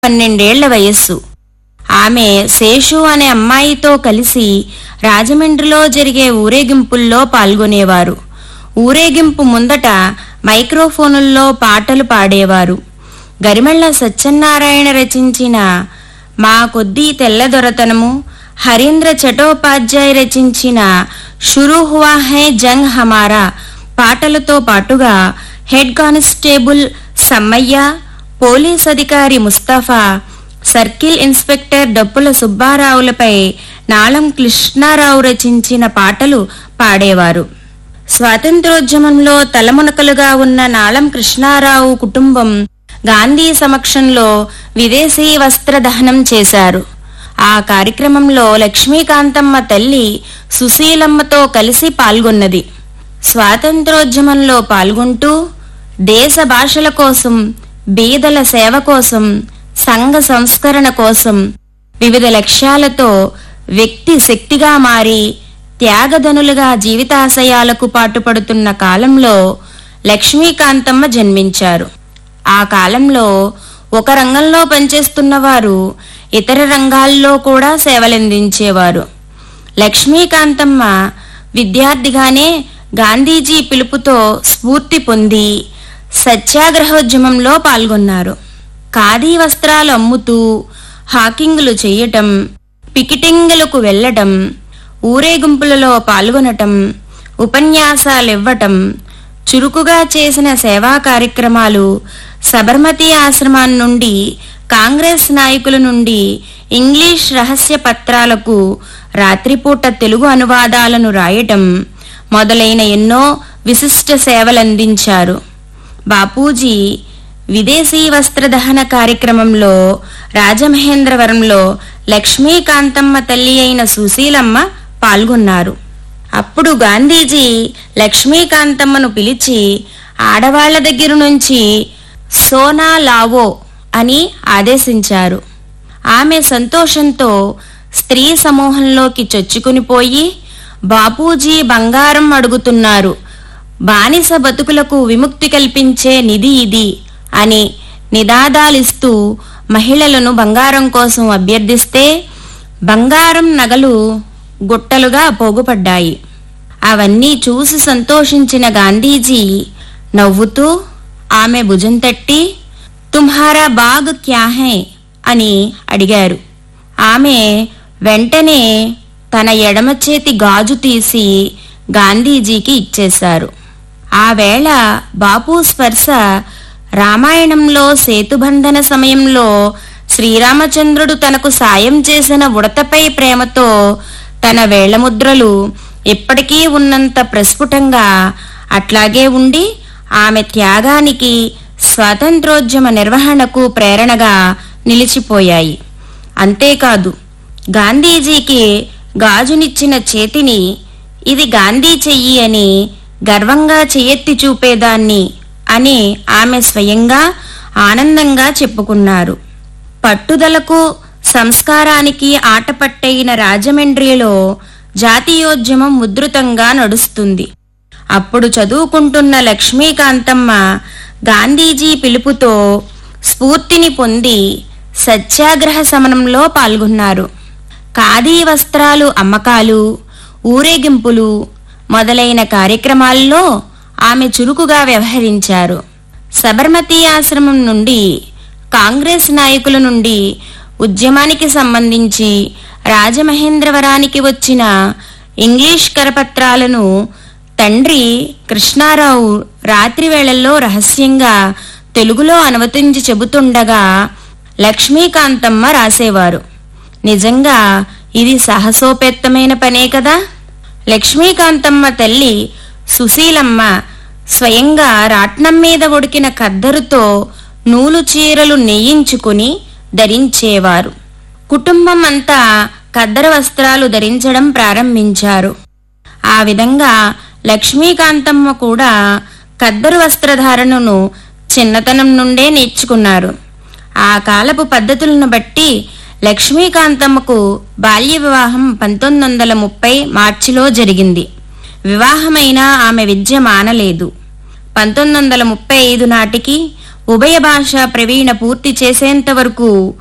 పన్నెండేళ్ల వయస్సు ఆమె శేషు అనే అమ్మాయితో కలిసి రాజమండ్రిలో జరిగే ఊరేగింపుల్లో పాల్గొనేవారు ఊరేగింపు ముందట మైక్రోఫోనుల్లో పాటలు పాడేవారు గరిమెళ్ల సత్యనారాయణ రచించిన మా కొద్దీ తెల్లదొరతనము హరీంద్ర చటోపాధ్యాయ రచించిన షురూ హువా హై జంగ్ హమారా పాటలతో పాటుగా హెడ్ కానిస్టేబుల్ సమ్మయ్య పోలీస్ అధికారి ముస్తఫా సర్కిల్ ఇన్స్పెక్టర్ డప్పుల సుబ్బారావులపై నాళం కృష్ణారావు రచించిన పాటలు పాడేవారు స్వాతంత్రోద్యమంలో తలమునకలుగా ఉన్న నాళం కృష్ణారావు కుటుంబం గాంధీ సమక్షంలో విదేశీ వస్త్రదహనం చేశారు ఆ కార్యక్రమంలో లక్ష్మీకాంతమ్మ తల్లి సుశీలమ్మతో కలిసి పాల్గొన్నది స్వాతంత్రోద్యమంలో పాల్గొంటూ దేశ భాషల కోసం బీదల సేవ కోసం సంఘ సంస్కరణ కోసం వివిధ లక్ష్యాలతో వ్యక్తి శక్తిగా మారి త్యాగధనులుగా జీవితాశయాలకు పాటుపడుతున్న కాలంలో లక్ష్మీకాంతమ్మ జన్మించారు ఆ కాలంలో ఒక రంగంలో పనిచేస్తున్న వారు ఇతర రంగాల్లో కూడా సేవలందించేవారు లక్ష్మీకాంతమ్మ విద్యార్థిగానే గాంధీజీ పిలుపుతో స్ఫూర్తి పొంది సత్యాగ్రహోద్యమంలో పాల్గొన్నారు ఖాదీ వస్త్రాలు అమ్ముతూ హాకింగ్లు చేయటం పికిటింగులకు వెళ్ళటం ఊరేగింపులలో పాల్గొనటం ఉపన్యాసాలివ్వటం చురుకుగా చేసిన సేవా కార్యక్రమాలు సబర్మతి ఆశ్రమాన్ నుండి కాంగ్రెస్ నాయకుల నుండి ఇంగ్లీష్ రహస్య పత్రాలకు రాత్రిపూట తెలుగు అనువాదాలను రాయటం మొదలైన ఎన్నో విశిష్ట సేవలందించారు బాపూజీ విదేశీ వస్త్రదహన కార్యక్రమంలో రాజమహేంద్రవరంలో లక్ష్మీకాంతమ్మ తల్లి అయిన సుశీలమ్మ పాల్గొన్నారు అప్పుడు గాంధీజీ లక్ష్మీకాంతమ్మను పిలిచి ఆడవాళ్ల దగ్గర నుంచి సోనా లావో అని ఆదేశించారు ఆమె సంతోషంతో స్త్రీ సమూహంలోకి చొచ్చుకుని పోయి బాపూజీ బంగారం అడుగుతున్నారు బానిస బతుకులకు విముక్తి కల్పించే నిధి ఇది అని నినాదాలిస్తూ మహిళలను బంగారం కోసం అభ్యర్థిస్తే బంగారం నగలు గుట్టలుగా పోగుపడ్డాయి అవన్నీ చూసి సంతోషించిన గాంధీజీ నవ్వుతూ ఆమె భుజం తట్టి తుమ్హారా బాగ్ క్యా హై అని అడిగారు ఆమె వెంటనే తన ఎడమ చేతి గాజు తీసి గాంధీజీకి ఇచ్చేశారు ఆ వేళ బాపు స్పర్శ రామాయణంలో సేతుబంధన సమయంలో శ్రీరామచంద్రుడు తనకు సాయం చేసిన ఉడతపై ప్రేమతో తన వేళ్లముద్రలు ఇప్పటికీ ఉన్నంత ప్రస్ఫుటంగా అట్లాగే ఉండి ఆమె త్యాగానికి స్వాతంత్రోద్యమ నిర్వహణకు ప్రేరణగా నిలిచిపోయాయి అంతేకాదు గాంధీజీకి గాజునిచ్చిన చేతిని ఇది గాంధీ చెయ్యి అని గర్వంగా చేయెత్తి చూపేదాన్ని అని ఆమె స్వయంగా ఆనందంగా చెప్పుకున్నారు పట్టుదలకు సంస్కారానికి ఆటపట్టయిన రాజమండ్రిలో జాతీయోద్యమం ఉధృతంగా నడుస్తుంది అప్పుడు చదువుకుంటున్న లక్ష్మీకాంతమ్మ గాంధీజీ పిలుపుతో స్ఫూర్తిని పొంది సత్యాగ్రహ సమరంలో పాల్గొన్నారు ఖాదీ వస్త్రాలు అమ్మకాలు ఊరేగింపులు మొదలైన కార్యక్రమాల్లో ఆమె చురుకుగా వ్యవహరించారు సబర్మతి ఆశ్రమం నుండి కాంగ్రెస్ నాయకుల నుండి ఉద్యమానికి సంబంధించి రాజమహేంద్రవరానికి వచ్చిన ఇంగ్లీష్ కరపత్రాలను తండ్రి కృష్ణారావు రాత్రి వేళల్లో రహస్యంగా తెలుగులో అనువదించి చెబుతుండగా లక్ష్మీకాంతమ్మ రాసేవారు నిజంగా ఇది సాహసోపేత్తమైన పనే కదా లక్ష్మీకాంతమ్మ తల్లి సుశీలమ్మ స్వయంగా రాట్నం మీద ఉడికిన కద్దరుతో నూలు చీరలు నెయ్యించుకుని ధరించేవారు కుటుంబం అంతా కద్దర వస్త్రాలు ధరించడం ప్రారంభించారు ఆ విధంగా లక్ష్మీకాంతమ్మ కూడా కద్దరు వస్త్రధారణను చిన్నతనం నుండే నేర్చుకున్నారు ఆ కాలపు పద్ధతులను బట్టి లక్ష్మీకాంతమ్మకు బాల్య వివాహం పంతొమ్మిది వందల ముప్పై మార్చిలో జరిగింది వివాహమైన ఆమె విద్య మానలేదు పంతొమ్మిది వందల ముప్పై ఐదు నాటికి ఉభయ భాష ప్రవీణ పూర్తి చేసేంత వరకు